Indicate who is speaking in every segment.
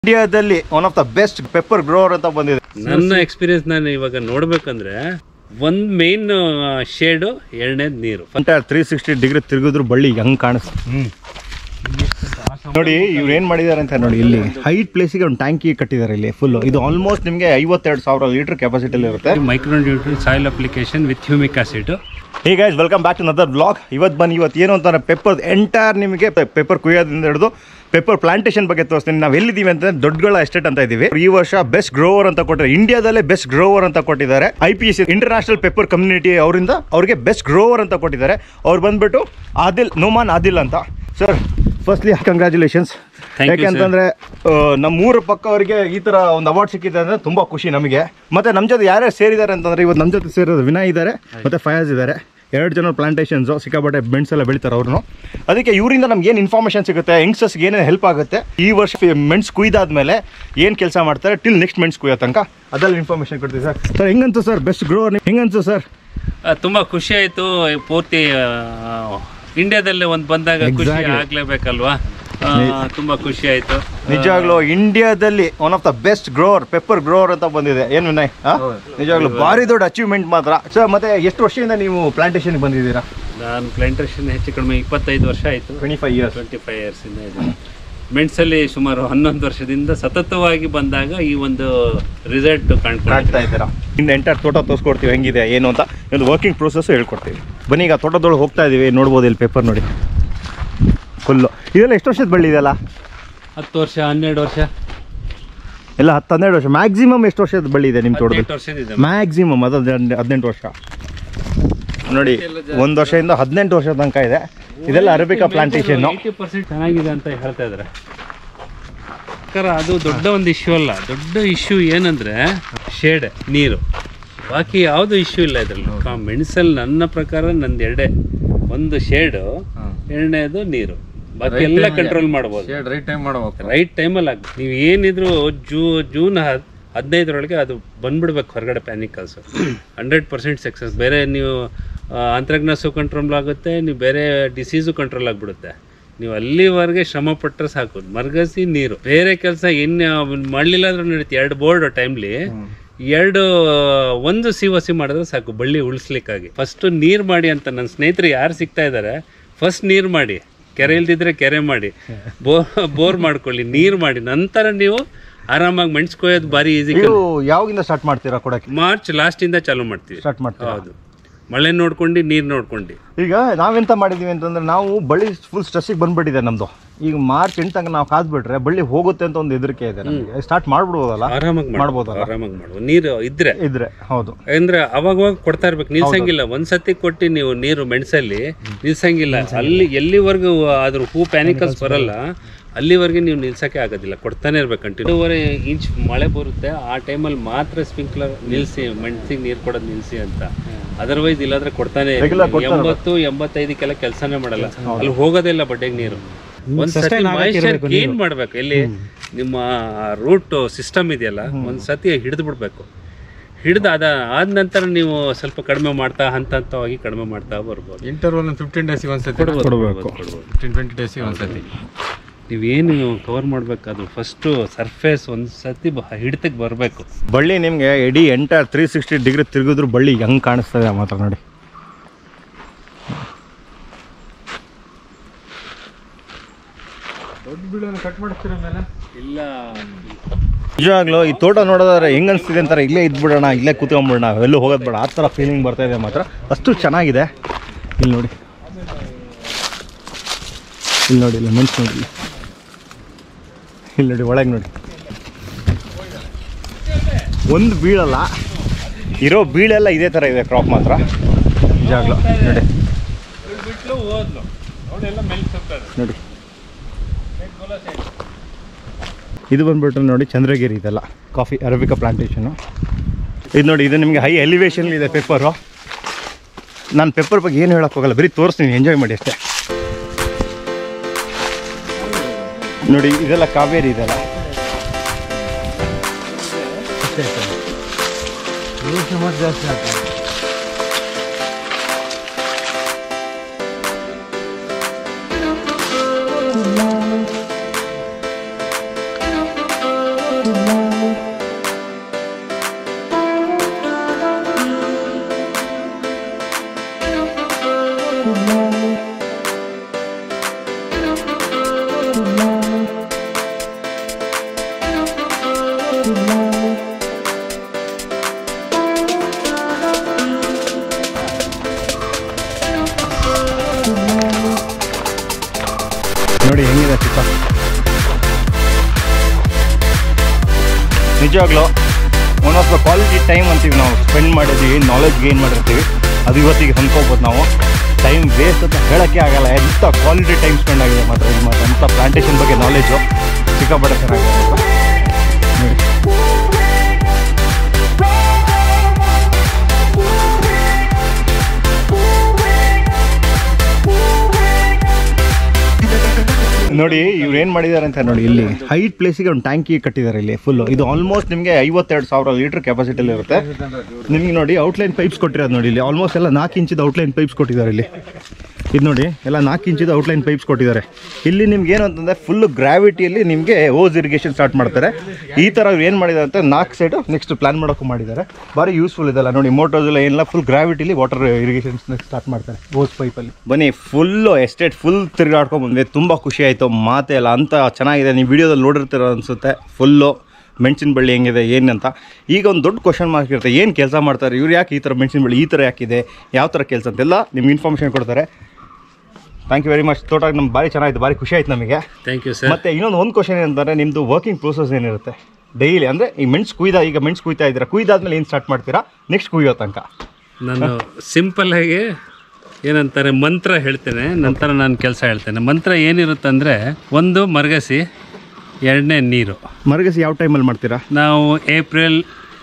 Speaker 1: ಇಂಡಿಯಾದಲ್ಲಿ one of the best pepper grower ಅಂತ ಬಂದಿದೆ
Speaker 2: ನನ್ನ ಎಕ್ಸ್ಪೀರಿಯನ್ಸ್ ನಾನು ಇವಾಗ ನೋಡ್ಬೇಕಂದ್ರೆ ಒಂದ್ ಮೇನ್ ಶೇಡು ಎರಡನೇದು ನೀರು
Speaker 1: ಎಂಟೈರ್ ತ್ರೀ ಸಿಕ್ಸ್ಟಿ ಡಿಗ್ರಿ ತಿರುಗಿದ್ರು ಬಳ್ಳಿ ಹೆಂಗ್ ಕಾಣಿಸ್ತು ನೋಡಿ ಇವ್ರು ಏನ್ ಮಾಡಿದ್ದಾರೆ ಅಂತ ನೋಡಿ ಇಲ್ಲಿ ಹೈಟ್ ಪ್ಲೇಸಿಗೆ ಒಂದು ಟ್ಯಾಂಕಿ ಕಟ್ಟಿದ್ದಾರೆ ಇಲ್ಲಿ ಫುಲ್ ಇದು ಆಲ್ಮೋಸ್ಟ್ ನಿಮಗೆ ಐವತ್ತೆರಡು ಸಾವಿರ ಲೀಟರ್ ಕೆಪಾಸಿಟಿಲಿ ಇರುತ್ತೆ
Speaker 2: micro nutrient soil application with humic acid
Speaker 1: hey guys welcome back to another vlog ಇವತ್ತು ಬನ್ನಿ ಇವತ್ತು ಏನು ಅಂತಾರೆ ಪೆಪ್ಪರ್ ಎಂಟೈರ್ ನಿಮಗೆ ಪೆಪ್ಪರ್ ಕುಯ್ಯೋದ್ರಿಂದ ಹಿಡಿದು ಪೆಪ್ಪರ್ ಪ್ಲಾಂಟೇಶನ್ ಬಗ್ಗೆ ತೋರಿಸ್ತೀನಿ ನಾವು ಎಲ್ಲಿದ್ದೀವಿ ಅಂತಂದ್ರೆ ದೊಡ್ಡಗಳ ಎಸ್ಟೇಟ್ ಅಂತ ಇದ್ದೀವಿ ಈ ವರ್ಷ ಬೆಸ್ಟ್ ಗ್ರೋವರ್ ಅಂತ ಕೊಟ್ಟಿದ್ದಾರೆ ಇಂಡಿಯಾದಲ್ಲೇ ಬೆಸ್ಟ್ ಗ್ರೋವರ್ ಅಂತ ಕೊಟ್ಟಿದ್ದಾರೆ I P S international pepper community ಅವರಿಂದ ಅವ್ರಿಗೆ ಬೆಸ್ಟ್ ಗ್ರೋವರ್ ಅಂತ ಕೊಟ್ಟಿದ್ದಾರೆ ಅವ್ರು ಬಂದ್ಬಿಟ್ಟು ಆದಿಲ್ ನೋಮಾನ್ ಆದಿಲ್ ಅಂತ sir firstly congratulations
Speaker 2: Thank you,
Speaker 1: ಯಾಕೆ ಅಂತಂದ್ರೆ ಆ, ನಮ್ಮ ಊರ ಪಕ್ಕ ಅವರಿಗೆ ಈ ತರ ಒಂದು ಅವಾರ್ಡ್ ಸಿಕ್ಕಿದೆ ಅಂದ್ರೆ ತುಂಬಾ ಖುಷಿ ನಮಗೆ ಮತ್ತೆ ನಮ್ಮ ಜೊತೆ ಯಾರ್ಯಾರು ಸೇರಿದ್ದಾರೆ ಅಂತಂದ್ರೆ ಇವತ್ತು ನಮ್ಮ ಜೊತೆ ಸೇರೋದು ವಿನಯ್ ಇದ್ದಾರೆ ಮತ್ತೆ ಫಯಾಜ್ ಇದ್ದಾರೆ ಎರಡು ಜನ ಪ್ಲಾಂಟೇಶನ್ಸ್ ಸಿಕ್ಕಾಪಟ್ಟೆ ಬೆಣ್ಸ್ ಎಲ್ಲ ಬೆಳಿತಾರೆ ಅವ್ರನ್ನು ಅದಕ್ಕೆ ಇವರಿಂದ ನಮ್ಗೆ ಏನು ಇನ್ಫಾರ್ಮೇಷನ್ ಸಿಗುತ್ತೆ ಯಂಗ್ಸ್ಟರ್ಸ್ಗೆ ಏನೇನು ಹೆಲ್ಪ್ ಆಗುತ್ತೆ ಈ ವರ್ಷ ಮೆಣಸು ಕುಯ್ದಾದ್ಮೇಲೆ ಏನು ಕೆಲಸ ಮಾಡ್ತಾರೆ ಟಿಲ್ ನೆಕ್ಸ್ಟ್ ಮೆಣಸು ಕುಯ್ಯೋ ತನಕ ಅದ್ರಲ್ಲಿ ಇನ್ಫಾರ್ಮೇಷನ್ ಕೊಡ್ತೀವಿ ಸರ್ ಸರ್ ಹೆಂಗಂತು ಸರ್ ಬೆಸ್ಟ್ ಗ್ರೋವರ್ ಹೆಂಗಂತು ಸರ್
Speaker 2: ತುಂಬಾ ಖುಷಿ ಆಯ್ತು ಪೂರ್ತಿ ಆ, ಇಂಡಿಯಾದಲ್ಲೇ ಒಂದ್ ಬಂದಾಗ ಖುಷಿ
Speaker 1: Exactly.
Speaker 2: ಆಗ್ಲೇಬೇಕಲ್ವಾ ಆ, ತುಂಬಾ ಖುಷಿ ಆಯ್ತು
Speaker 1: ನಿಜವಾಗ್ಲೂ ಇಂಡಿಯಾದಲ್ಲಿ one of the best grower pepper grower ಅಂತ ಬಂದಿದೆ ಏನು ವಿನಯ್ ಆ? ನಿಜವಾಗ್ಲೂ ಭಾರಿ ದೊಡ್ಡ ಅಚೀವ್ಮೆಂಟ್ ಮಾತ್ರ ಸರ್ ಮತ್ತೆ ಎಷ್ಟು ವರ್ಷದಿಂದ ನೀವು ಪ್ಲಾಂಟೇಶನ್ ಬಂದಿದ್ದೀರಾ
Speaker 2: ನಾನು ಪ್ಲಾಂಟೇಶನ್ ಹೆಚ್ಚು ಕಡಿಮೆ ಇಪ್ಪತ್ತೈದು ವರ್ಷ ಆಯ್ತು
Speaker 1: twenty five years
Speaker 2: twenty five years ಇಂದ ಇದೆ ಮೆಣಸಲ್ಲಿ ಸುಮಾರು ಹನ್ನೊಂದು ವರ್ಷದಿಂದ ಸತತವಾಗಿ ಬಂದಾಗ ಈ ಒಂದು ರಿಸಲ್ಟ್ ಕಾಣ್ಕೊಂಡು
Speaker 1: ಕಾಣ್ತಾ ಇದ್ದೀರಾ ಇನ್ನು ಎಂಟರ್ ತೋಟ ತೋರಿಸ್ಕೊಡ್ತೀವಿ ಹೆಂಗಿದೆ ಏನು ಅಂತ ಒಂದು ವರ್ಕಿಂಗ್ ಪ್ರೋಸೆಸ್ ಹೇಳ್ಕೊಡ್ತೀವಿ ಬನ್ನಿ ಈಗ ತೋಟದೊಳಗೆ ಹೋಗ್ತಾ ಇದೀವಿ ನೋಡ್ಬೋದು ಇಲ್ಲಿ ಪೇಪರ್ ನೋಡಿ ಫುಲ್ಲು ಇದೆಲ್ಲ ಎಷ್ಟು ವರ್ಷದ ಬಳ್ಳಿ ಇದೆಲ್ಲ
Speaker 2: ಹತ್ತು ವರ್ಷ ಹನ್ನೆರಡು ವರ್ಷ
Speaker 1: ಎಲ್ಲ ಹತ್ತು ಹನ್ನೆರಡು ವರ್ಷ ಮ್ಯಾಕ್ಸಿಮಮ್ ಎಷ್ಟು ವರ್ಷದ ಬಳ್ಳಿ ಇದೆ ನಿಮ್ಮ ತೋಟದಲ್ಲಿ
Speaker 2: ಹದಿನೆಂಟು ವರ್ಷದಿದೆ
Speaker 1: ಮ್ಯಾಕ್ಸಿಮಮ್ ಅದು ಹದಿನೆಂಟು ಹದಿನೆಂಟು ವರ್ಷ ನೋಡಿ ಒಂದು ವರ್ಷದಿಂದ ಹದಿನೆಂಟು ವರ್ಷದ ತನಕ ಇದೆ ಇದೆಲ್ಲ ಅರೇಬಿಕಾ ಪ್ಲಾಂಟೇಶನ್
Speaker 2: ಏಯ್ಟಿ ಪರ್ಸೆಂಟ್ ಚೆನ್ನಾಗಿದೆ ಅಂತ ಹೇಳ್ತಾ ಇದ್ದಾರೆ ಪ್ರಕಾರ ಅದು ದೊಡ್ಡ ಒಂದು ಇಶ್ಯೂ ಅಲ್ಲ ದೊಡ್ಡ ಇಶ್ಯೂ ಏನಂದ್ರೆ ಶೇಡ್ ನೀರು ಬಾಕಿ ಯಾವುದು ಇಶ್ಯೂ ಇಲ್ಲ ಇದರಲ್ಲಿ ಮೆಣಸಲ್ಲಿ ನನ್ನ ಪ್ರಕಾರ ನಂದು ಎರಡೇ ಒಂದು ಶೇಡು ಎರಡನೇದು ನೀರು ಬಾಕಿ ಎಲ್ಲ ಕಂಟ್ರೋಲ್ ಮಾಡ್ಬೋದು
Speaker 3: ರೈಟ್ ಟೈಮ್ ಮಾಡ್ಬೇಕು
Speaker 2: ರೈಟ್ ಟೈಮಲ್ಲಿ ಆಗ ನೀವು ಏನಿದ್ರು ಜೂ ಜೂನ್ ಹದ್ ಹದಿನೈದರೊಳಗೆ ಅದು ಬಂದ್ಬಿಡ್ಬೇಕು ಹೊರಗಡೆ ಪ್ಯಾನಿಕಲ್ಸ್ ಹಂಡ್ರೆಡ್ ಪರ್ಸೆಂಟ್ ಸಕ್ಸಸ್ ಬೇರೆ ನೀವು ಅಂತರ್ಗ್ನಸ್ಸು ಕಂಟ್ರೋಲ್ ಆಗುತ್ತೆ ನೀವು ಬೇರೆ ಡಿಸೀಸು ಕಂಟ್ರೋಲ್ ಆಗಿಬಿಡುತ್ತೆ ನೀವು ಅಲ್ಲಿವರೆಗೆ ಶ್ರಮ ಪಟ್ಟರೆ ಸಾಕು ಮರ್ಗಸಿ ನೀರು ಬೇರೆ ಕೆಲಸ ಇನ್ನು ಮಾಡಲಿಲ್ಲ ಅಂದ್ರೆ ನಡೀತಿ ಎರಡು ಬೋರ್ಡ್ ಟೈಮ್ಲಿ ಎರಡು ಒಂದು ಸಿ ಸಿ ಮಾಡಿದ್ರೆ ಸಾಕು ಬಳ್ಳಿ ಉಳಿಸ್ಲಿಕ್ಕಾಗಿ ಫಸ್ಟ್ ನೀರು ಮಾಡಿ ಅಂತ ನನ್ನ ಸ್ನೇಹಿತರು ಯಾರು ಸಿಗ್ತಾ ಇದ್ದಾರೆ ಫಸ್ಟ್ ನೀರು ಮಾಡಿ ಕೆರೆ ಇಲ್ದಿದ್ರೆ ಕೆರೆ ಮಾಡಿ ಬೋರ್ ಬೋರ್ ಮಾಡ್ಕೊಳ್ಳಿ ನೀರು ಮಾಡಿ ನಂತರ ನೀವು ಆರಾಮಾಗಿ ಮೆಣಸು ಕೊಯ್ಯೋದು ಭಾರಿ ಈಸಿ
Speaker 1: ಇದು ಯಾವಾಗಿಂದ ಸ್ಟಾರ್ಟ್ ಮಾಡ್ತೀರಾ ಕೊಡಕ್ಕೆ
Speaker 2: ಮಾರ್ಚ್ ಲಾಸ್ಟ್ ಇಂದ ಚಾಲೂ ಮಾಡ್ತೀವಿ
Speaker 1: ಸ್ಟಾರ್ಟ್ ಮಾಡ್ತೀರಾ
Speaker 2: ಹೌದು ಮಳೆ ನೋಡ್ಕೊಂಡು ನೀರು ನೋಡ್ಕೊಂಡು
Speaker 1: ಈಗ ನಾವೆಂತ ಮಾಡಿದೀವಿ ಅಂತಂದ್ರೆ ನಾವು ಬಳ್ಳಿ ಫುಲ್ ಸ್ಟ್ರೆಸ್ಸಿಗೆ ಬಂದ್ಬಿಟ್ಟಿದೆ ನಮ್ದು ಈಗ ಮಾರ್ಚ್ ಎಂಟು ತನಕ ನಾವು ಕಾದ್ಬಿಟ್ರೆ ಬಳ್ಳಿ ಹೋಗುತ್ತೆ ಅಂತ ಒಂದು ಹೆದರಿಕೆ ಇದೆ ನಮಗೆ ಸ್ಟಾರ್ಟ್ ಮಾಡ್ಬಿಡ್ಬೋದಲ್ಲ
Speaker 2: ಆರಾಮಾಗಿ
Speaker 1: ಮಾಡ್ಬೋದಲ್ಲ?
Speaker 2: ಆರಾಮಾಗಿ ಮಾಡ್ಬೋದು ನೀರು ಇದ್ರೆ
Speaker 1: ಇದ್ರೆ ಹೌದು
Speaker 2: ಅಂದ್ರೆ ಅವಾಗವಾಗ ಕೊಡ್ತಾ ಇರ್ಬೇಕು ನಿಲ್ಸಂಗಿಲ್ಲ ಒಂದ್ಸತಿ ಕೊಟ್ಟು ನೀವು ನೀರು ಮೆಣಸಲ್ಲಿ ನಿಲ್ಸಂಗಿಲ್ಲ ಅಲ್ಲಿ ಎಲ್ಲಿವರೆಗೂ ಅದ್ರ ಹೂ ಪ್ಯಾನಿಕಲ್ಸ್ ಬರಲ್ಲ ಅಲ್ಲಿವರೆಗೆ ನೀವು ನಿಲ್ಸಕ್ಕೆ ಆಗೋದಿಲ್ಲ ಕೊಡ್ತಾನೆ ಇರ್ಬೇಕು ಕಂಟಿನ್ಯೂ ಒಂದೂವರೆ ಇಂಚ್ ಮಳೆ ಬರುತ್ತೆ ಆ ಟೈಮಲ್ಲಿ ಮಾತ್ರ ಸ್ಪ್ರಿಂಕ್ಲರ್ ನಿಲ್ಸಿ ಮೆಣಸಿಗೆ ನೀರು ಕೊಡೋದು ನಿಲ್ಸಿ ಅಂತ ಅದರ್ವೈಸ್ ಇಲ್ಲಾಂದ್ರೆ ಕೊಡ್ತಾನೆ
Speaker 1: Regular ಕೊಡ್ತಾರೆ.
Speaker 2: ಎಂಬತ್ತು ಎಂಬತ್ತೈದಕ್ಕೆಲ್ಲ ಕೆಲಸನೇ ಮಾಡಲ್ಲ ಅಲ್ಲಿ ಹೋಗೋದಿಲ್ಲ ಬಡ್ಡೆಗೆ ನೀರು ಒಂದ್ಸತಿ ಮಾಯಿಶ್ಚರ್ ಗೇನ್ ಮಾಡ್ಬೇಕು ಎಲ್ಲಿ ನಿಮ್ಮ ರೂಟ್ ಸಿಸ್ಟಮ್ ಇದೆಯಲ್ಲ ಒಂದ್ಸತಿ ಹಿಡಿದು ಬಿಡ್ಬೇಕು ಹಿಡಿದು ಅದ ಆದ ನಂತರ ನೀವು ಸ್ವಲ್ಪ ಕಡಿಮೆ ಮಾಡ್ತಾ ಹಂತ ಹಂತವಾಗಿ ಕಡಿಮೆ ಮಾಡ್ತಾ ಬರ್ಬೋದು
Speaker 3: ಇಂಟರ್ವಲ್ ಫಿಫ್ಟೀನ್ ಡೇಸಿಗೆ ಒಂದ್ಸತಿ
Speaker 1: ಕೊಡಬೇಕು
Speaker 3: ಫಿಫ್ಟೀನ್ ಟ್ವೆಂಟಿ ಡೇಸಿಗೆ ಒಂದ್ಸತಿ
Speaker 2: ನೀವೇನು ಕವರ್ ಮಾಡ್ಬೇಕಾದ್ರು ಫಸ್ಟು ಸರ್ಫೇಸ್ ಒಂದು ಸತಿ ಹಿಡಿತಕ್ಕೆ ಬರಬೇಕು
Speaker 1: ಬಳ್ಳಿ ನಿಮಗೆ ಇಡೀ ಎಂಟೈರ್ ತ್ರೀ ಸಿಕ್ಸ್ಟಿ ಡಿಗ್ರಿ ತಿರುಗಿದ್ರು ಬಳ್ಳಿ ಹೆಂಗ್ ಕಾಣಿಸ್ತದೆ ಮಾತ್ರ ನೋಡಿ
Speaker 3: ದೊಡ್ಡ ಬೀಳನ್ನು ಕಟ್ ಮಾಡಿಸ್ತೀರ ಮೇಲೆ
Speaker 2: ಇಲ್ಲ
Speaker 1: ನಿಜವಾಗ್ಲೂ ಈ ತೋಟ ನೋಡೋದಾದ್ರೆ ಹೆಂಗ್ ಅನಿಸ್ತಿದೆ ಅಂತಾರೆ ಇಲ್ಲೇ ಇದ್ಬಿಡೋಣ ಇಲ್ಲೇ ಕೂತ್ಕೊಂಡ್ಬಿಡೋಣ ಎಲ್ಲೂ ಹೋಗೋದು ಬೇಡ ಆ ಥರ ಫೀಲಿಂಗ್ ಬರ್ತಾ ಇದೆ ಮಾತ್ರ ಅಷ್ಟು ಚೆನ್ನಾಗಿದೆ ಇಲ್ಲಿ ನೋಡಿ ಇಲ್ಲಿ ನೋಡಿ ಇಲ್ಲಿ ಮೆಣಸು ನೋಡಿ ಇಲ್ಲಿ. ಇಲ್ಲಿ ನೋಡಿ ಒಳಗೆ ನೋಡಿ ಒಂದು ಬೀಳಲ್ಲ ಇರೋ ಬೀಳೆಲ್ಲ ಇದೇ ಥರ ಇದೆ ಕ್ರಾಪ್ ಮಾತ್ರ ನಿಜವಾಗ್ಲೂ ನೋಡಿ
Speaker 2: ಬಿಟ್ಲು ಹೋದ್ಲು ಅವಳೆಲ್ಲ ಮೆಲ್ಸುತ್ತಾರೆ
Speaker 1: ನೋಡಿ ಇದು ಬಂದ್ಬಿಟ್ಟು ನೋಡಿ ಚಂದ್ರಗಿರಿ ಇದೆಲ್ಲ ಕಾಫಿ ಅರಬಿಕಾ ಪ್ಲಾಂಟೇಶನು ಇದು ನೋಡಿ ಇದು ನಿಮಗೆ ಹೈ ಎಲಿವೇಶನ್ ಇದೆ ಪೇಪರು ನಾನು ಪೇಪರ್ ಬಗ್ಗೆ ಏನು ಹೇಳಕ್ ಹೋಗಲ್ಲ ಬರೀ ತೋರಿಸ್ತೀನಿ ಎಂಜಾಯ್ ಮಾಡಿ ಅಷ್ಟೇ ನೋಡಿ ಇದೆಲ್ಲ ಕಾವೇರಿ ಇದೆಲ್ಲ ನೋಡಿ ಹೆಂಗಿದೆ ಚಿಕ್ಕ ನಿಜವಾಗ್ಲೂ one of the quality time ಅಂತೀವಿ ನಾವು ಸ್ಪೆಂಡ್ ಮಾಡಿದ್ದೀವಿ ನಾಲೆಜ್ ಗೇನ್ ಮಾಡಿರ್ತೀವಿ ಅದು ಇವತ್ತಿಗೆ ಹೊಂದ್ಕೋಬೋದು ನಾವು ಟೈಮ್ ವೇಸ್ಟ್ ಅಂತ ಹೇಳೋಕ್ಕೆ ಆಗಲ್ಲ ಎಂಥ ಕ್ವಾಲಿಟಿ ಟೈಮ್ ಸ್ಪೆಂಡ್ ಆಗಿದೆ ಮಾತ್ರ ಇದು ಮಾತ್ರ ಎಂಥ ಪ್ಲಾಂಟೇಶನ್ ಬಗ್ಗೆ ನಾಲೆಜು ಸಿಕ್ಕಾಪಟ್ಟೆ ಚೆನ್ನಾಗಿದೆ ನೋಡಿ ನೋಡಿ ಇವ್ರು ಏನು ಮಾಡಿದ್ದಾರೆ ಅಂತ ನೋಡಿ ಇಲ್ಲಿ ಹೈಟ್ ಪ್ಲೇಸಿಗೆ ಒಂದು ಟ್ಯಾಂಕಿ ಕಟ್ಟಿದ್ದಾರೆ ಇಲ್ಲಿ ಫುಲ್ಲು ಇದು ಆಲ್ಮೋಸ್ಟ್ ನಿಮಗೆ ಐವತ್ತೆರಡು ಸಾವಿರ ಲೀಟರ್ ಕೆಪಾಸಿಟಿಲಿ ಇರುತ್ತೆ ನಿಮಗೆ ನೋಡಿ ಔಟ್ಲೈನ್ ಪೈಪ್ಸ್ ಕೊಟ್ಟಿರೋದು ನೋಡಿ ಇಲ್ಲಿ ಆಲ್ಮೋಸ್ಟ್ ಎಲ್ಲ ನಾಲ್ಕು ಇಂಚಿದ ಔಟ್ಲೈನ್ ಪೈಪ್ಸ್ ಕೊಟ್ಟಿದ್ದಾರೆ ಇಲ್ಲಿ ಇದು ನೋಡಿ ಎಲ್ಲ ನಾಲ್ಕು ಇಂಚಿದ ಔಟ್ಲೈನ್ ಪೈಪ್ಸ್ ಕೊಟ್ಟಿದ್ದಾರೆ ಇಲ್ಲಿ ನಿಮ್ಗೆ ಏನು ಅಂತಂದರೆ ಫುಲ್ ಗ್ರಾವಿಟಿಯಲ್ಲಿ ನಿಮಗೆ ಓಸ್ ಇರಿಗೇಷನ್ ಸ್ಟಾರ್ಟ್ ಮಾಡ್ತಾರೆ ಈ ಥರ ಅವ್ರು ಏನು ಮಾಡಿದ್ದಾರೆ ಅಂತ ನಾಲ್ಕು ಸೈಡು ನೆಕ್ಸ್ಟ್ ಪ್ಲಾನ್ ಮಾಡೋಕ್ಕೂ ಮಾಡಿದ್ದಾರೆ ಭಾರಿ ಯೂಸ್ಫುಲ್ ಇದೆಲ್ಲ ನೋಡಿ ಮೋಟರ್ಸ್ ಎಲ್ಲ ಏನಿಲ್ಲ ಫುಲ್ ಗ್ರಾವಿಟಿಲಿ ವಾಟರ್ ಇರಿಗೇಷನ್ ಸ್ಟಾರ್ಟ್ ಮಾಡ್ತಾರೆ ಓಸ್ ಪೈಪಲ್ಲಿ ಬನ್ನಿ ಫುಲ್ಲು ಎಸ್ಟೇಟ್ ಫುಲ್ ತಿರುಗಾಡ್ಕೊಂಡು ಬಂದ್ವಿ ತುಂಬ ಖುಷಿ ಆಯಿತು ಮಾತೇ ಇಲ್ಲ ಅಂತ ಚೆನ್ನಾಗಿದೆ ನೀವು ವಿಡಿಯೋದಲ್ಲಿ ನೋಡಿರ್ತೀರ ಅನಿಸುತ್ತೆ ಫುಲ್ಲು ಮೆಣಸಿನ ಬಳ್ಳಿ ಹೆಂಗಿದೆ ಏನಂತ ಈಗ ಒಂದು ದೊಡ್ಡ ಕ್ವಶನ್ ಮಾರ್ಕ್ ಇರುತ್ತೆ ಏನು ಕೆಲಸ ಮಾಡ್ತಾರೆ ಇವ್ರು ಯಾಕೆ ಈ ಥರ ಮೆಣಸಿನ ಬಳ್ಳಿ ಈ ಥರ ಯಾಕಿದೆ ಯಾವ ಥರ ಕೆಲಸ ಅಂತೆಲ್ಲ ನಿಮ್ಗೆ ಇನ್ಫಾರ್ಮೇಷನ್ ಕೊಡ್ತಾರೆ ಥ್ಯಾಂಕ್ ಯು ವೆರಿ ಮಚ್ ತೋಟ ನಮ್ಗೆ ಭಾರಿ ಚೆನ್ನಾಗಿತ್ತು ಭಾರಿ ಖುಷಿ ಆಯ್ತು ನಮಗೆ
Speaker 2: ಥ್ಯಾಂಕ್ ಯು ಸರ್
Speaker 1: ಮತ್ತೆ ಇನ್ನೊಂದು ಒಂದು ಕ್ವಶನ್ ಏನಂತಂದರೆ ನಿಮ್ಮದು ವರ್ಕಿಂಗ್ ಪ್ರೋಸೆಸ್ ಏನಿರುತ್ತೆ ಡೈಲಿ ಅಂದರೆ ಈ ಮೆಣಸು ಕುಯ್ದ ಈಗ ಮೆಣಸು ಕುಯ್ತಾ ಇದ್ದೀರಾ ಕುಯ್ದಾದ್ಮೇಲೆ ಏನು ಸ್ಟಾರ್ಟ್ ಮಾಡ್ತೀರಾ ನೆಕ್ಸ್ಟ್ ಕುಯ್ಯೋ ತನಕ
Speaker 2: ನಾನು ಸಿಂಪಲ್ ಆಗಿ ಏನಂತಾರೆ ಮಂತ್ರ ಹೇಳ್ತೇನೆ ನಂತರ ನಾನು ಕೆಲಸ ಹೇಳ್ತೇನೆ ಮಂತ್ರ ಏನಿರುತ್ತಂದರೆ ಒಂದು ಮರಗಸಿ ಎರಡನೇ ನೀರು
Speaker 1: ಮರಗಸಿ ಯಾವ ಟೈಮಲ್ಲಿ ಮಾಡ್ತೀರಾ
Speaker 2: ನಾವು ಏಪ್ರಿಲ್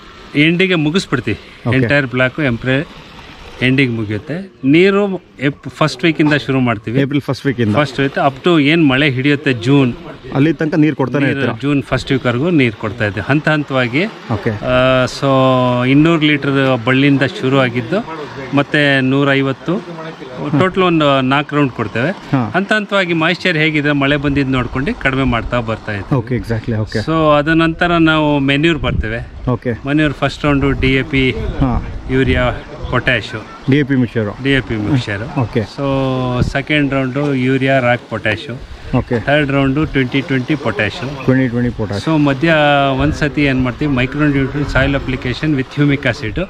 Speaker 2: ಎಂಡಿಗೆ ಮುಗಿಸ್ಬಿಡ್ತೀವಿ ಎಂಟೈರ್ ಬ್ಲಾಕು ಏಪ್ರಿಲ್ ಎಂಡಿಗೆ ಮುಗಿಯುತ್ತೆ ನೀರು ಎಪ್ ಫಸ್ಟ್ ವೀಕಿಂದ ಶುರು ಮಾಡ್ತೀವಿ
Speaker 1: ಏಪ್ರಿಲ್ ಫಸ್ಟ್ ವೀಕಿಂದ
Speaker 2: ಫಸ್ಟ್ ವೀಕ್ ಅಪ್ ಟು ಏನು ಮಳೆ ಹಿಡಿಯುತ್ತೆ ಜೂನ್
Speaker 1: ಅಲ್ಲಿ ತನಕ ನೀರು ಕೊಡ್ತಾನೆ ಇರ್ತೀರಾ
Speaker 2: ಜೂನ್ ಫಸ್ಟ್ ವೀಕ್ವರೆಗೂ ನೀರು ಕೊಡ್ತಾ ಇದ್ದೆ ಹಂತ ಹಂತವಾಗಿ
Speaker 1: ಓಕೆ
Speaker 2: ಸೊ ಇನ್ನೂರು ಲೀಟರ್ ಬಳ್ಳಿಯಿಂದ ಶುರು ಆಗಿದ್ದು ಮತ್ತೆ ನೂರೈವತ್ತು ಟೋಟಲ್ ಒಂದು ನಾಲ್ಕು ರೌಂಡ್ ಕೊಡ್ತೇವೆ
Speaker 1: ಹಾ.
Speaker 2: ಹಂತ ಹಂತವಾಗಿ ಮಾಯಿಶ್ಚರ್ ಹೇಗಿದೆ ಮಳೆ ಬಂದಿದ್ದು ನೋಡ್ಕೊಂಡು ಕಡಿಮೆ ಮಾಡ್ತಾ ಬರ್ತಾ ಇತ್ತು
Speaker 1: ಓಕೆ ಎಕ್ಸಾಕ್ಟ್ಲಿ ಓಕೆ
Speaker 2: ಸೊ ಅದ ನಂತರ ನಾವು ಮೆನ್ಯೂರ್ ಬರ್ತೇವೆ
Speaker 1: okay
Speaker 2: manure first round D A P
Speaker 1: ಹಾಂ
Speaker 2: urea potash
Speaker 1: D A P mixture
Speaker 2: D A P mixture
Speaker 1: okay
Speaker 2: so second round urea rock potash
Speaker 1: okay
Speaker 2: third round twenty twenty potash
Speaker 1: twenty twenty potash
Speaker 2: so ಮಧ್ಯ ಒಂದು ಸತಿ ಏನು ಮಾಡ್ತೀವಿ micronutrient soil application with humic acid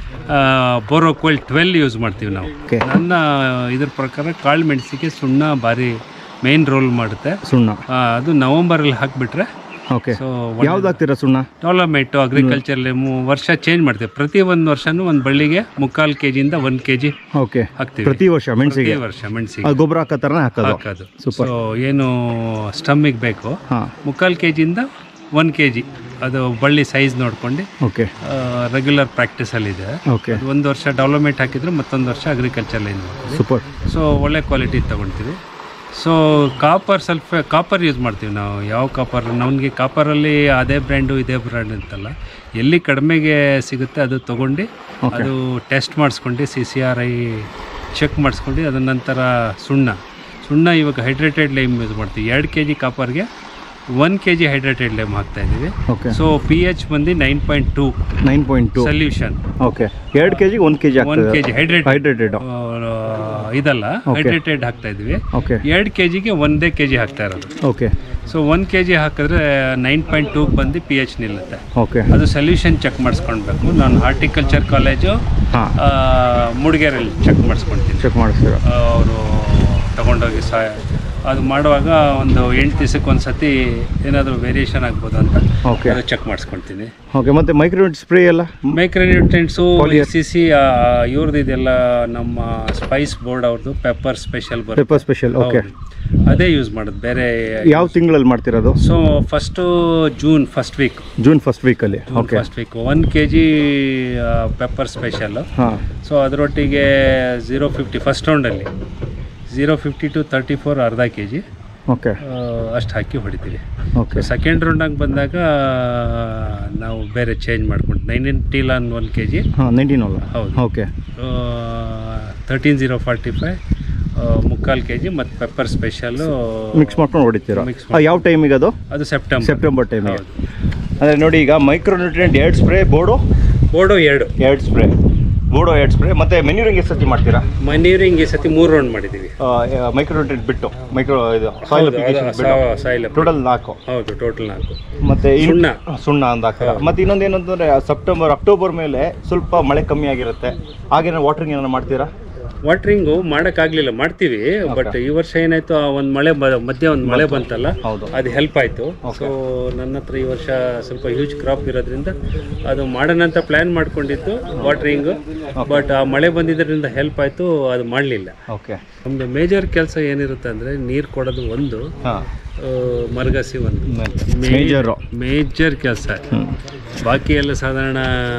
Speaker 2: ಬೋರೋಕ್ವೆಲ್ twelve use ಮಾಡ್ತೀವಿ ನಾವು
Speaker 1: Okay.
Speaker 2: ನನ್ನ ಇದ್ರ ಪ್ರಕಾರ ಕಾಳು ಮೆಣಸಿಗೆ ಸುಣ್ಣ ಭಾರಿ ಮೇನ್ ರೋಲ್ ಮಾಡುತ್ತೆ
Speaker 1: ಸುಣ್ಣ
Speaker 2: ಆ, ಅದು ನವಂಬರಲ್ಲಿ ಹಾಕಿಬಿಟ್ರೆ
Speaker 1: ಓಕೆ
Speaker 2: ಸೊ
Speaker 1: ಯಾವ್ದು ಹಾಕ್ತೀರಾ ಸುಣ್ಣ
Speaker 2: ಡೆವಲಪ್ಮೆಂಟು ಅಗ್ರಿಕಲ್ಚರ್ಲಿ ವರ್ಷ ಚೇಂಜ್ ಮಾಡ್ತೀವಿ ಪ್ರತಿ ಒಂದು ವರ್ಷನೂ ಒಂದು ಬಳ್ಳಿಗೆ ಮುಕ್ಕಾಲು ಕೆ ಜಿಯಿಂದ ಒಂದು ಕೆ ಜಿ
Speaker 1: ಓಕೆ
Speaker 2: ಹಾಕ್ತೀವಿ
Speaker 1: ಪ್ರತಿ ವರ್ಷ ಮೆಣಸಿಗೆ
Speaker 2: ಪ್ರತಿ ವರ್ಷ ಮೆಣಸಿಗೆ
Speaker 1: ಅದು ಗೊಬ್ಬರ ಹಾಕೋ ಥರನೇ ಹಾಕೋದು
Speaker 2: ಹಾಕೋದು
Speaker 1: Super.
Speaker 2: ಸೊ ಏನು ಸ್ಟಮ್ಮಿಗೆ ಬೇಕು
Speaker 1: ಹಾಂ
Speaker 2: ಮುಕ್ಕಾಲು ಕೆ ಜಿಯಿಂದ ಒನ್ ಕೆ ಜಿ ಅದು ಬಳ್ಳಿ ಸೈಜ್ ನೋಡ್ಕೊಂಡು
Speaker 1: ಓಕೆ
Speaker 2: ರೆಗ್ಯುಲರ್ ಪ್ರಾಕ್ಟೀಸಲ್ಲಿದೆ
Speaker 1: ಓಕೆ
Speaker 2: ಅದು ಒಂದು ವರ್ಷ ಡೆವಲಪ್ಮೆಂಟ್ ಹಾಕಿದ್ರೆ ಮತ್ತೊಂದು ವರ್ಷ ಅಗ್ರಿಕಲ್ಚರ್ ಲೈನ್ ಮಾಡ್ತೀವಿ
Speaker 1: ಸೂಪರ್
Speaker 2: ಸೊ ಒಳ್ಳೆ ಕ್ವಾಲಿಟಿ ತೊಗೊಳ್ತೀವಿ ಸೊ ಕಾಪರ್ ಸ್ವಲ್ಪ ಕಾಪರ್ ಯೂಸ್ ಮಾಡ್ತೀವಿ ನಾವು ಯಾವ ಕಾಪರ್ ನಮಗೆ ಕಾಪರಲ್ಲಿ ಅದೇ ಬ್ರ್ಯಾಂಡು ಇದೇ ಬ್ರ್ಯಾಂಡ್ ಅಂತಲ್ಲ ಎಲ್ಲಿ ಕಡಿಮೆಗೆ ಸಿಗುತ್ತೆ ಅದು ತೊಗೊಂಡು ಅದು ಟೆಸ್ಟ್ ಮಾಡಿಸ್ಕೊಂಡು C C R I check ಮಾಡಿಸ್ಕೊಂಡು ಅದರ ನಂತರ ಸುಣ್ಣ ಸುಣ್ಣ ಇವಾಗ ಹೈಡ್ರೇಟೆಡ್ ಲೈಮ್ ಯೂಸ್ ಮಾಡ್ತೀವಿ ಎರಡು ಕೆ ಜಿ ಕಾಪರ್ಗೆ one K G hydrated lime ಹಾಕ್ತಾ ಇದ್ದೀವಿ
Speaker 1: ಓಕೆ
Speaker 2: ಸೊ ಪಿ ಎಚ್ ಬಂದು nine point two
Speaker 1: nine point two
Speaker 2: solution
Speaker 1: okay ಎರಡು ಕೆ ಜಿಗೆ ಒಂದು ಕೆ ಜಿ
Speaker 2: ಒನ್
Speaker 1: ಆಗ್ತದೆ
Speaker 2: ಕೆ ಜಿ ಹೈಡ್ರೇಟ್
Speaker 1: ಹೈಡ್ರೇಟೆಡ್
Speaker 2: ಇದಲ್ಲ ಹೈಡ್ರೇಟೆಡ್ ಹಾಕ್ತಾ ಇದ್ವಿ
Speaker 1: ಓಕೆ
Speaker 2: ಎರಡು ಕೆ ಜಿಗೆ ಒಂದೇ ಕೆ ಜಿ ಹಾಕ್ತಾ ಇರೋದು
Speaker 1: okay
Speaker 2: so one K G ಹಾಕಿದ್ರೆ ನೈನ್ ಪಾಯಿಂಟ್ ಟೂಗೆ ಬಂದು ಪಿ ಎಚ್ ನಿಲ್ಲುತ್ತೆ
Speaker 1: ಓಕೆ
Speaker 2: ಅದು ಸೊಲ್ಯೂಷನ್ ಚೆಕ್ ಮಾಡಿಸ್ಕೊಳ್ಬೇಕು ನಾನು ಹಾರ್ಟಿಕಲ್ಚರ್ ಕಾಲೇಜು
Speaker 1: ಹಾಂ
Speaker 2: ಮೂಡಿಗೆರೆಯಲ್ಲಿ ಚೆಕ್ ಮಾಡಿಸ್ಕೊಳ್ತೀನಿ
Speaker 1: ಚೆಕ್ ಮಾಡಿಸ್ತೀರಾ
Speaker 2: ಅವರು ತಗೊಂಡೋಗಿ ಸಹ ಅದು ಮಾಡುವಾಗ ಒಂದು ಎಂಟು ದಿವಸಕ್ಕೆ ಒಂದು ಸತಿ ಏನಾದರೂ ವೇರಿಯೇಷನ್ ಆಗ್ಬೋದು ಅಂತ
Speaker 1: ಓಕೆ
Speaker 2: ಅದು ಚೆಕ್ ಮಾಡಿಸ್ಕೊಳ್ತೀನಿ
Speaker 1: ಓಕೆ ಮತ್ತೆ ಮೈಕ್ರೋನಿಟ್ ಸ್ಪ್ರೇ ಎಲ್ಲ
Speaker 2: ಮೈಕ್ರೋನ್ಯೂಟ್ರೆಂಟ್ಸು ಸಿ ಸಿ ಇವ್ರದ್ದು ಇದೆಲ್ಲ ನಮ್ಮ ಸ್ಪೈಸ್ ಬೋರ್ಡ್ ಅವ್ರದ್ದು ಪೆಪ್ಪರ್ ಸ್ಪೆಷಲ್ ಬರುತ್ತೆ
Speaker 1: ಪೆಪ್ಪರ್ ಸ್ಪೆಷಲ್ ಓಕೆ
Speaker 2: ಹೌದು. ಅದೇ ಯೂಸ್ ಮಾಡೋದು ಬೇರೆ
Speaker 1: ಯಾವ ತಿಂಗಳಲ್ಲಿ ಮಾಡ್ತಿರೋದು
Speaker 2: so first June first week
Speaker 1: June first ವೀಕಲ್ಲಿ okay
Speaker 2: first week one K G pepper special
Speaker 1: ಹಾಂ
Speaker 2: ಸೊ ಅದರೊಟ್ಟಿಗೆ ಝೀರೋ ಫಿಫ್ಟಿ ಫಸ್ಟ್ ರೌಂಡಲ್ಲಿ zero fifty two thirty four ಅರ್ಧ ಕೆ ಜಿ
Speaker 1: ಓಕೆ
Speaker 2: ಅಷ್ಟು ಹಾಕಿ ಹೊಡಿತೀವಿ
Speaker 1: ಓಕೆ
Speaker 2: ಸೆಕೆಂಡ್ ರೌಂಡಾಗಿ ಬಂದಾಗ ನಾವು ಬೇರೆ ಚೇಂಜ್ ಮಾಡ್ಕೊಂಡು ನೈನ್ ಟೀಲಾನ್ ಒನ್ ಕೆ ಜಿ
Speaker 1: ಹಾಂ ನೈನ್ಟೀನ್ ಅಲ್ಲ
Speaker 2: ಹೌದು
Speaker 1: okay
Speaker 2: thirteen zero forty five ಮುಕ್ಕಾಲು ಕೆ ಜಿ ಮತ್ತು ಪೆಪ್ಪರ್ ಸ್ಪೆಷಲ್ಲು
Speaker 1: ಮಿಕ್ಸ್ ಮಾಡ್ಕೊಂಡು ಹೊಡಿತೀರಾ
Speaker 2: Mix
Speaker 1: ಆ, ಯಾವ ಟೈಮಿಗೆ ಅದು
Speaker 2: ಅದು ಸೆಪ್ಟೆಂಬರ್
Speaker 1: ಸೆಪ್ಟೆಂಬರ್ ಟೈಮಿಗೆ
Speaker 2: ಹೌದು
Speaker 1: ಅಂದರೆ ನೋಡಿ ಈಗ ಮೈಕ್ರೋ ನ್ಯೂಟ್ರಿಯೆಂಟ್ ಎರಡು ಸ್ಪ್ರೇ ಬೋರ್ಡು
Speaker 2: ಬೋರ್ಡು ಎರಡು
Speaker 1: ಎರಡು ಸ್ಪ್ರೇ ಬೋರ್ಡು ಎರಡು ಸ್ಪ್ರೇ ಮತ್ತು ಮೆನ್ಯೂರಿಂಗ್ ಎಷ್ಟು ಸತಿ ಮಾಡ್ತೀರಾ
Speaker 2: ಮನೀರಿಂಗ್ ಈ ಸತಿ ಮೂರು ರೌಂಡ್ ಮಾಡಿದ್ದೀವಿ
Speaker 1: ಮೈಕ್ರೋ ನ್ಯೂಟ್ರಿಯೆಂಟ್ ಬಿಟ್ಟು ಮೈಕ್ರೋ ಇದು ಸಾಯಿಲ್
Speaker 2: ಹೌದು,
Speaker 1: ಅಪ್ಲಿಕೇಶನ್
Speaker 2: ಅದು
Speaker 1: ಬಿಟ್ಟು
Speaker 2: ಸಾ- ಸಾಯಿಲ್ ಅಪ್ಲಿ-
Speaker 1: ಟೋಟಲ್ ನಾಲ್ಕು
Speaker 2: ಹೌದು ಟೋಟಲ್ ನಾಲ್ಕು
Speaker 1: ಮತ್ತೆ ಇನ್-
Speaker 2: ಸುಣ್ಣ.
Speaker 1: ಸುಣ್ಣ ಅಂತ ಹಾಕ್ತೀರಾ ಮತ್ತೆ ಇನ್ನೊಂದು ಏನು ಅಂತಂದ್ರೆ ಸೆಪ್ಟೆಂಬರ್ ಅಕ್ಟೋಬರ್ ಮೇಲೆ ಸ್ವಲ್ಪ ಮಳೆ ಕಮ್ಮಿ ಆಗಿರುತ್ತೆ ಹಾಗೇನೋ ವಾಟರಿಂಗ್ ಏನಾರ ಮಾಡ್ತೀರಾ
Speaker 2: ವಾಟ್ರಿಂಗು ಮಾಡೋಕ್ಕಾಗಲಿಲ್ಲ ಮಾಡ್ತೀವಿ ಬಟ್ ಈ ವರ್ಷ ಏನಾಯ್ತು ಆ ಒಂದು ಮಳೆ ಬ- ಮಧ್ಯೆ ಒಂದು ಮಳೆ ಬಂತಲ್ಲ
Speaker 1: ಹೌದು.
Speaker 2: ಅದು ಹೆಲ್ಪ್ ಆಯಿತು ಸೊ ನನ್ನ ಹತ್ರ ಈ ವರ್ಷ ಸ್ವಲ್ಪ ಹ್ಯೂಜ್ ಕ್ರಾಪ್ ಇರೋದ್ರಿಂದ ಅದು ಮಾಡೋಣ ಅಂತ ಪ್ಲ್ಯಾನ್ ಮಾಡ್ಕೊಂಡಿದ್ದು ವಾಟ್ರಿಂಗು ಬಟ್ ಆ ಮಳೆ ಬಂದಿದ್ದರಿಂದ ಹೆಲ್ಪ್ ಆಯಿತು ಅದು ಮಾಡಲಿಲ್ಲ
Speaker 1: ಓಕೆ
Speaker 2: ನಮ್ಮದು ಮೇಜರ್ ಕೆಲಸ ಏನಿರುತ್ತೆ ಅಂದರೆ ನೀರು ಕೊಡೋದು ಒಂದು
Speaker 1: ಹಾಂ
Speaker 2: ಆ, ಮರಗಸಿ ಒಂದು
Speaker 1: ಮೇಜರು
Speaker 2: ಮೇಜರ್ ಕೆಲಸ ಬಾಕಿ ಎಲ್ಲ ಸಾಧಾರಣ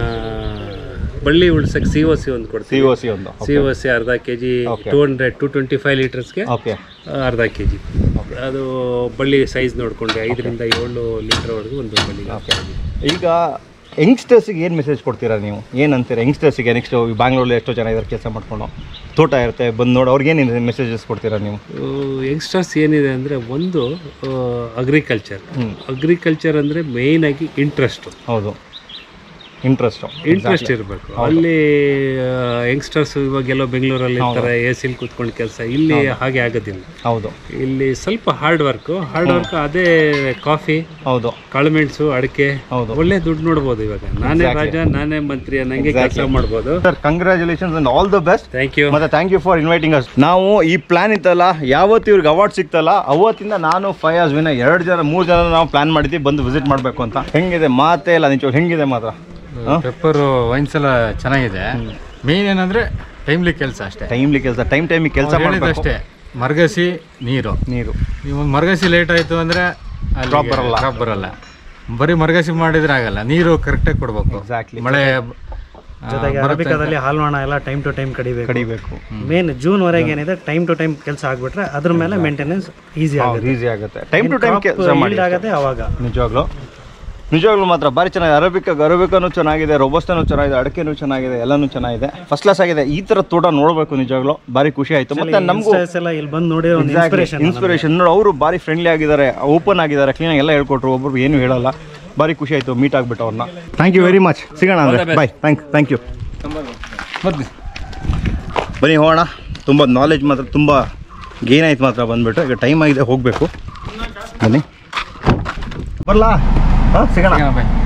Speaker 2: ಬಳ್ಳಿ ಉಳ್ಸಕ್ಕೆ ಸಿ ಒ ಸಿ ಒಂದು
Speaker 1: ಸಿ
Speaker 2: ಕೊಡ್ತೀವಿ
Speaker 1: ಒ ಸಿ ಒಂದು
Speaker 2: ಸಿ ಒ ಸಿ ಅರ್ಧ K G
Speaker 1: Okay.
Speaker 2: Two hundred to twenty five ಲೀಟರ್ಸ್ಗೆ
Speaker 1: ಓಕೆ
Speaker 2: ಅರ್ಧ ಕೆ ಜಿ ಅದು ಬಳ್ಳಿ ಸೈಜ್ ನೋಡಿಕೊಂಡು ಐದರಿಂದ ಏಳು ಲೀಟರ್ವರೆಗೂ ಒಂದು ಬಳ್ಳಿ
Speaker 1: ಓಕೆ ಈಗ ಯಂಗ್ಸ್ಟರ್ಸಿಗೆ ಏನು ಮೆಸೇಜ್ ಕೊಡ್ತೀರಾ ನೀವು ಏನು ಅಂತೀರಾ ಯಂಗ್ಸ್ಟರ್ಸಿಗೆ ನೆಕ್ಸ್ಟ್ ಬ್ಯಾಂಗ್ಳೂರಲ್ಲಿ ಎಷ್ಟೋ ಜನ ಇದ್ದಾರೆ ಕೆಲಸ ಮಾಡ್ಕೊಂಡು ತೋಟ ಇರುತ್ತೆ ಬಂದು ನೋಡಿ ಅವ್ರಿಗೆ ಏನು ಮೆಸೇಜಸ್ ಕೊಡ್ತೀರಾ ನೀವು
Speaker 2: ಯಂಗ್ಸ್ಟರ್ಸ್ ಏನಿದೆ ಅಂದರೆ ಒಂದು ಅಗ್ರಿಕಲ್ಚರ್
Speaker 1: ಹ್ಮ್.
Speaker 2: ಅಗ್ರಿಕಲ್ಚರ್ ಅಂದರೆ ಮೇಯ್ನಾಗಿ ಇಂಟ್ರೆಸ್ಟು
Speaker 1: ಹೌದು ಇಂಟ್ರೆಸ್ಟು
Speaker 2: ಇಂಟ್ರೆಸ್ಟ್ ಇರಬೇಕು ಅಲ್ಲಿ ಯಂಗ್ಸ್ಟರ್ಸ್ ಇವಾಗೆಲ್ಲೋ ಬೆಂಗಳೂರಲ್ಲಿ ಇರ್ತಾರೆ ಎ ಸಿಲ್ ಕೂತ್ಕೊಂಡು ಕೆಲಸ ಇಲ್ಲಿ ಹಾಗೆ ಆಗೋದಿಲ್ಲ
Speaker 1: ಹೌದು
Speaker 2: ಇಲ್ಲಿ ಸ್ವಲ್ಪ ಹಾರ್ಡ್ ವರ್ಕು ಹಾರ್ಡ್ ವರ್ಕ್ ಅದೇ ಕಾಫಿ
Speaker 1: ಹೌದು
Speaker 2: ಕಾಳುಮೆಣಸು ಅಡಿಕೆ
Speaker 1: ಹೌದು.
Speaker 2: ಒಳ್ಳೆ ದುಡ್ಡು ನೋಡ್ಬೋದು ಇವಾಗ ನಾನೇ ರಾಜ ನಾನೇ ಮಂತ್ರಿ ಅನ್ನಂಗೆ ಕೆಲಸ ಮಾಡ್ಬೋದು
Speaker 1: sir congratulations and all the best
Speaker 2: thank you
Speaker 1: ಮತ್ತೆ thank you for inviting us ನಾವು ಈ ಪ್ಲಾನ್ ಇತ್ತಲ್ಲ ಯಾವತ್ತು ಇವ್ರಿಗೆ ಅವಾರ್ಡ್ ಸಿಕ್ತಲ್ಲ ಅವತ್ತಿಂದ ನಾನು ಫಯಾಜ್ ವಿನ ಎರಡು ಜನ ಮೂರು ಜನ ನಾವು ಪ್ಲಾನ್ ಮಾಡಿದ್ವಿ ಬಂದು ವಿಸಿಟ್ ಮಾಡಬೇಕು ಅಂತ ಹೆಂಗಿದೆ ಮಾತೇ ಇಲ್ಲ ನಿಜ ಹೆಂಗಿದೆ ಮಾತ್ರ
Speaker 3: ಪೆಪ್ಪರ್ ವೈನ್ಸ್ ಎಲ್ಲ ಚೆನ್ನಾಗಿದೆ ಮೇನ್ ಏನಂದ್ರೆ ಟೈಮ್ಲಿ ಕೆಲಸ ಅಷ್ಟೇ
Speaker 1: ಟೈಮ್ಲಿ ಕೆಲಸ ಟೈಮ್ ಟೈಮಿಗೆ ಕೆಲಸ
Speaker 3: ಅವ್ರು
Speaker 1: ಮಾಡಬೇಕು
Speaker 3: ಹೇಳಿದ್ದಷ್ಟೇ ಮರಗಸಿ ನೀರು
Speaker 1: ನೀರು
Speaker 3: ನೀವು ಒಂದು ಮರಗಸಿ ಲೇಟ್ ಆಯ್ತು ಅಂದ್ರೆ
Speaker 1: Crop ಬರಲ್ಲ.
Speaker 3: ಕ್ರಾಪ್ ಬರಲ್ಲ ಬರೀ ಮರಗಸಿ ಮಾಡಿದ್ರೆ ಆಗಲ್ಲ ನೀರು ಕರೆಕ್ಟಾಗಿ ಕೊಡ್ಬೇಕು
Speaker 1: Exactly.
Speaker 3: ಮಳೆ
Speaker 4: ಜೊತೆಗೆ ಅರಬಿಕಾದಲ್ಲಿ ಹಾಲ್ವಾಣ ಎಲ್ಲ ಟೈಮ್ ಟು ಟೈಮ್ ಕಡಿಬೇಕು
Speaker 1: ಕಡಿಬೇಕು
Speaker 4: ಮೇನ್ ಜೂನ್ ವರೆಗೆ ಏನಿದೆ ಟೈಮ್ ಟು ಟೈಮ್ ಕೆಲಸ ಆಗ್ಬಿಟ್ರೆ ಅದ್ರ ಮೇಲೆ ಮೇಂಟೆನೆನ್ಸ್ ಈಸಿ ಆಗುತ್ತೆ
Speaker 1: ಈಸಿ ಆಗುತ್ತೆ ಟೈಮ್ ಟು ಟೈಮ್ ಕೆಲಸ ಮಾಡಿ
Speaker 4: yield ಆಗತ್ತೆ ಅವಾಗ
Speaker 1: ನಿಜವಾಗ್ಲು ನಿಜವಾಗ್ಲೂ ಮಾತ್ರ ಭಾರಿ ಚೆನ್ನಾಗಿದೆ ಅರಬಿಕ ಅರಬಿಕನೂ ಚೆನ್ನಾಗಿದೆ ರೋಬಸ್ಟನೂ ಚೆನ್ನಾಗಿದೆ ಅಡಕೆನೂ ಚೆನ್ನಾಗಿದೆ ಎಲ್ಲನೂ ಚೆನ್ನಾಗಿದೆ ಫಸ್ಟ್ ಕ್ಲಾಸ್ ಆಗಿದೆ ಈ ತರ ತೋಟ ನೋಡಬೇಕು ನಿಜವಾಗ್ಲೂ ಭಾರಿ ಖುಷಿ ಆಯ್ತು ಮತ್ತೆ ನಮಗೂ
Speaker 4: Youngsters ಎಲ್ಲ ಇಲ್ಲಿ ಬಂದು ನೋಡಿ ಒಂದು ಇನ್ಸ್ಪಿರೇಷನ್
Speaker 1: ಇನ್ಸ್ಪಿರೇಷನ್ ನೋಡಿ ಅವರು ಭಾರಿ ಫ್ರೆಂಡ್ಲಿ ಆಗಿದ್ದಾರೆ ಓಪನ್ ಆಗಿದ್ದಾರೆ ಕ್ಲೀನಾಗಿ ಎಲ್ಲ ಹೇಳ್ಕೊಟ್ರು ಒಬ್ರು ಏನು ಹೇಳಲ್ಲ ಭಾರಿ ಖುಷಿ ಆಯ್ತು ಮೀಟ್ ಆಗ್ಬಿಟ್ಟು ಅವ್ರನ್ನ ಥ್ಯಾಂಕ್ ಯು ವೆರಿ ಮಚ್ ಸಿಗೋಣ ಅಂದ್ರೆ ಬಾಯ್ ಥ್ಯಾಂಕ್ ಥ್ಯಾಂಕ್ ಯು
Speaker 3: ಮೊದ್ಲು
Speaker 1: ಬನ್ನಿ ಹೋಗೋಣ ತುಂಬ ನಾಲೆಜ್ ಮಾತ್ರ ತುಂಬ ಗೇನ್ ಆಯ್ತು ಮಾತ್ರ ಬಂದ್ಬಿಟ್ಟು ಈಗ ಟೈಮ್ ಆಗಿದೆ ಹೋಗಬೇಕು ಬನ್ನಿ ಬರಲಾ ಹಾಂ ಸಿಗೋಣ
Speaker 3: ಬಾಯ್